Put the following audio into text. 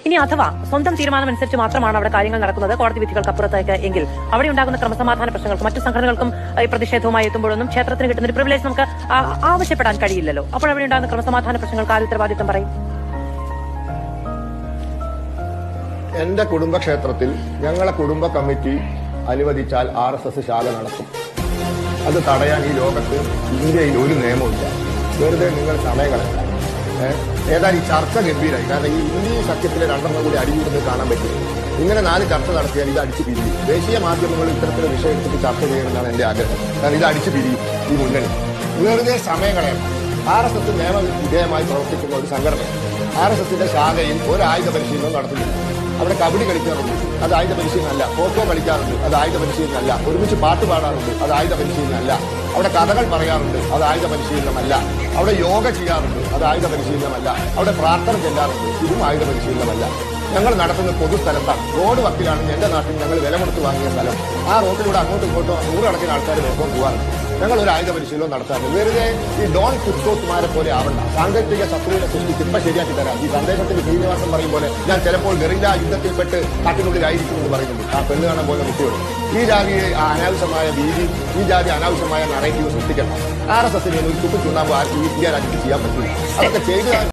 ഇനി അഥവാ സ്വന്തം തീരുമാനം അനുസരിച്ച് മാത്രമാണ് അവിടെ കാര്യങ്ങൾ നടക്കുന്നത് കോടതി വിധികൾക്ക് അപ്പുറത്തേക്ക് എങ്കിൽ അവിടെ ഉണ്ടാകുന്ന ക്രമസമാധാന പ്രശ്നങ്ങൾക്കും മറ്റു സംഘടനകൾക്കും ഈ പ്രതിഷേധവുമായി എത്തുമ്പോഴൊന്നും ക്ഷേത്രത്തിന് കിട്ടുന്ന ഒരു പ്രിവിലേജ് നമുക്ക് ആ- ആവശ്യപ്പെടാൻ കഴിയില്ലല്ലോ അപ്പോൾ അവിടെ ഉണ്ടാകുന്ന ക്രമസമാധാന പ്രശ്നങ്ങൾക്ക് ആര് ഉത്തരവാദിത്വം പറയും എന്റെ കുടുംബക്ഷേത്രത്തിൽ ഞങ്ങളെ കുടുംബ കമ്മിറ്റി അനുവദിച്ചാൽ ആർ എസ് എസ് ശാഖ നടത്തും അത് തടയാൻ ഈ ലോകത്ത് ഇന്ത്യയിൽ ഒരു നിയമമില്ല വെറുതെ നിങ്ങൾ സമയം കളയണ്ട ഏഹ്? ഏതായാലും ഈ ചർച്ച ഗംഭീരമായി കാരണം ഈ ഇന്ത്യ സഖ്യത്തിലെ രണ്ടെണ്ണം കൂടി അടിയൂടുന്നത് കാണാൻ പറ്റും ഇങ്ങനെ നാല് ചർച്ച നടത്തിയാൽ ഇത് അടിച്ചു പിരിയും ദേശീയ മാധ്യമങ്ങൾ ഇത്തരത്തിലുള്ള വിഷയം എടുത്തിട്ട് ചർച്ച ചെയ്യണമെന്നാണ് എന്റെ ആഗ്രഹം കാരണം ഇത് അടിച്ചു പിരിയും ഈ മുന്നണി വെറുതെ സമയം കളയണം ആർ എസ് എസ് നിയമ വിധേയമായി പ്രവർത്തിക്കുന്ന ഒരു സംഘടന ആർ എസ് എസിന്റെ ശാഖയിൽ ഒരു ആയുധ പരിശീലനം നടത്തുന്നില്ല അവിടെ കബഡി കളിക്കാറുണ്ട് അത് ആയുധ പരിശീലനമല്ല ഖോഖോ കളിക്കാറുണ്ട് അത് ആയുധ പരിശീലനമല്ല ഒരുമിച്ച് പാട്ട് പാടാറുണ്ട് അത് ആയുധ പരിശീലനമല്ല അവിടെ കഥകൾ പറയാറുണ്ട് അത് ആയുധ പരിശീലനമല്ല അവിടെ യോഗ ചെയ്യാറുണ്ട് അത് ആയുധ പരിശീലനമല്ല അവിടെ പ്രാർത്ഥന ചെല്ലാറുണ്ട് ഇതും ആയുധ പരിശീലനമല്ല ഞങ്ങൾ നടത്തുന്ന പൊതുസ്ഥലത്താണ് റോഡ് വക്കിലാണ് എന്റെ നാട്ടിൽ ഞങ്ങൾ വില കൊടുത്ത് വാങ്ങിയ സ്ഥലം ആ റോഡിലൂടെ അങ്ങോട്ടും ഇങ്ങോട്ടും നൂറുകണക്കിന് ആൾക്കാർ നോക്കാൻ പോകാറുണ്ട് ഞങ്ങൾ ഒരു ആയുധ പരിശീലനം നടത്താറുണ്ട് വെറുതെ ഈ ഡോൺ കുത്തോത്തുമാരെ പോലെ ആവണ്ട സാങ്കേതിക ശത്രുവിനെ സൃഷ്ടിച്ച് ഇപ്പൊ ശരിയാക്കി തരാം ഈ സന്ദേശത്തിൽ ശ്രീനിവാസം പറയും പോലെ ഞാൻ ചിലപ്പോൾ ഗറില്ല യുദ്ധത്തിൽപ്പെട്ട് കാട്ടിനുള്ളിലായിരിക്കും എന്ന് പറയുന്നുണ്ട് ആ പെണ്ണ് കാണാൻ പോകുന്ന കുട്ടിയോട് ഈ ജാതി അനാവശ്യമായ ഭീതി ഈ ജാതി അനാവശ്യമായ നറേറ്റീവ് സൃഷ്ടിക്കണം ആർ എസ് എസിന് ഒരു തുപ്പി ചുണ്ണാമ്പ് ഈ ഇന്ത്യ രാജ്യത്ത് ചെയ്യാൻ പറ്റില്ല അതൊക്കെ ചെയ്ത്